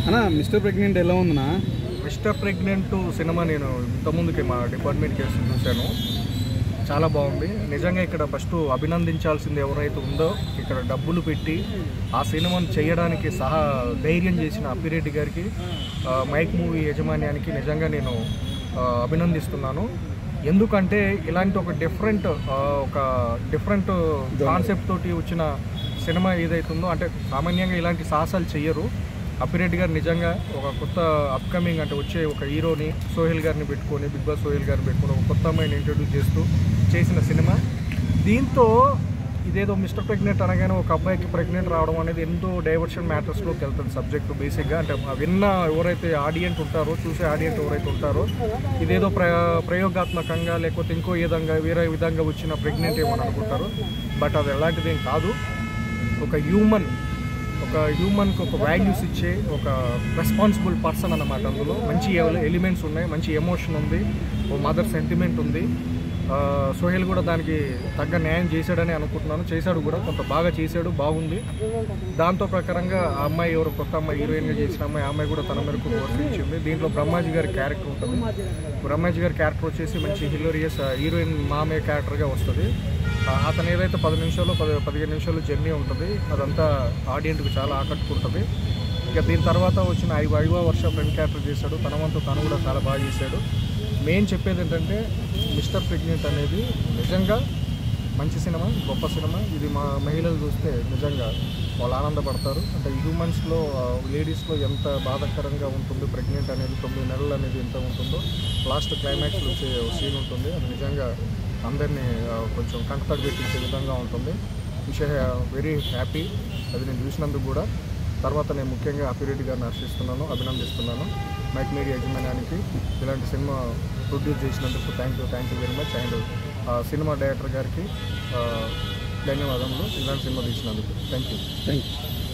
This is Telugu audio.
అన్నా మిస్టర్ ప్రెగ్నెంట్ ఎలా ఉందన్నా మిస్టర్ ప్రెగ్నెంట్ సినిమా నేను ఇంతకుముందుకి మా డిపార్ట్మెంట్ కేసు చూశాను చాలా బాగుంది నిజంగా ఇక్కడ ఫస్ట్ అభినందించాల్సింది ఎవరైతే ఉందో ఇక్కడ డబ్బులు పెట్టి ఆ సినిమాను చేయడానికి సహా ధైర్యం చేసిన అప్పిరెడ్డి గారికి ఆ, మైక్ మూవీ యజమాన్యానికి నిజంగా నేను ఆ, అభినందిస్తున్నాను ఎందుకంటే ఇలాంటి ఒక డిఫరెంట్ ఒక డిఫరెంట్ కాన్సెప్ట్ తోటి వచ్చిన సినిమా ఏదైతుందో అంటే సామాన్యంగా ఇలాంటి సాహసాలు చెయ్యరు అప్పిరెడ్డి గారు నిజంగా ఒక కొత్త అప్కమింగ్ అంటే వచ్చే ఒక హీరోని సోహెల్ గారిని పెట్టుకొని బిగ్ బాస్ సోహెల్ గారిని పెట్టుకొని ఒక కొత్త అమ్మాయిని ఇంట్రడ్యూస్ చేస్తూ చేసిన సినిమా దీంతో ఇదేదో మిస్టర్ ప్రెగ్నెంట్ అనగానే ఒక అబ్బాయికి ప్రెగ్నెంట్ రావడం అనేది ఎంతో డైవర్షన్ మ్యాటర్స్లోకి వెళ్తుంది సబ్జెక్ట్ బేసిక్గా అంటే ఆ విన్న ఎవరైతే ఆడియన్స్ ఉంటారో చూసే ఆడియన్స్ ఎవరైతే ఉంటారో ఇదేదో ప్ర ప్రయోగాత్మకంగా లేకపోతే ఇంకో విధంగా వేరే విధంగా వచ్చిన ప్రెగ్నెంట్ ఏమని అనుకుంటారు బట్ అది ఎలాంటిది ఏం కాదు ఒక హ్యూమన్ ఒక హ్యూమన్కి ఒక వాల్యూస్ ఇచ్చే ఒక రెస్పాన్సిబుల్ పర్సన్ అన్నమాట అందులో మంచి ఎలిమెంట్స్ ఉన్నాయి మంచి ఎమోషన్ ఉంది ఓ మదర్ సెంటిమెంట్ ఉంది ఆ, సోహెల్ కూడా దానికి తగ్గ న్యాయం చేశాడని అనుకుంటున్నాను చేశాడు కూడా కొంత బాగా చేశాడు బాగుంది దాంతో ప్రకారంగా ఆ అమ్మాయి ఎవరు కొత్త అమ్మాయి హీరోయిన్గా చేసిన అమ్మాయి ఆ అమ్మాయి కూడా తన మేరకు ప్రోత్సహించింది దీంట్లో బ్రహ్మాజీ గారి క్యారెక్టర్ ఉంటుంది బ్రహ్మాజీ గారి క్యారెక్టర్ వచ్చేసి మంచి హిలోరియస్ హీరోయిన్ మామే క్యారెక్టర్గా వస్తుంది ఆ, అతను ఏదైతే పది నిమిషాలు పది పదిహేను నిమిషాలు జర్నీ ఉంటుంది అదంతా ఆడియన్స్కి చాలా ఆకట్టుకుంటుంది ఇక దీని తర్వాత వచ్చిన ఐ వైవా వర్ష ఫ్రెండ్ క్యారెక్టర్ చేశాడు తన వంతు తను కూడా చాలా బాగా చేశాడు మెయిన్ చెప్పేది ఏంటంటే మిస్టర్ ప్రెగ్నెంట్ అనేది నిజంగా మంచి సినిమా గొప్ప సినిమా ఇది మా మహిళలు చూస్తే నిజంగా వాళ్ళు ఆనందపడతారు అంటే హ్యూమన్స్లో లేడీస్లో ఎంత బాధాకరంగా ఉంటుందో ప్రెగ్నెంట్ అనేది తొమ్మిది నెలలు అనేది ఎంత ఉంటుందో లాస్ట్ క్లైమాక్స్లో వచ్చే సీన్ ఉంటుంది అది నిజంగా అందరినీ ఆ, కొంచెం కంటతడి పెట్టించే విధంగా ఉంటుంది విషయ వెరీ హ్యాపీ అది నేను చూసినందుకు కూడా తర్వాత నేను ముఖ్యంగా అప్పిరెడ్డి గారిని హర్షిస్తున్నాను అభినందిస్తున్నాను మైక్ మీడియా యజమాన్యానికి ఇలాంటి సినిమా ప్రొడ్యూస్ చేసినందుకు thank you thank you very much and cinema director గారికి ఆ, ధన్యవాదములు ఇలాంటి సినిమా తీసినందుకు థ్యాంక్ యూ థ్యాంక్ యూ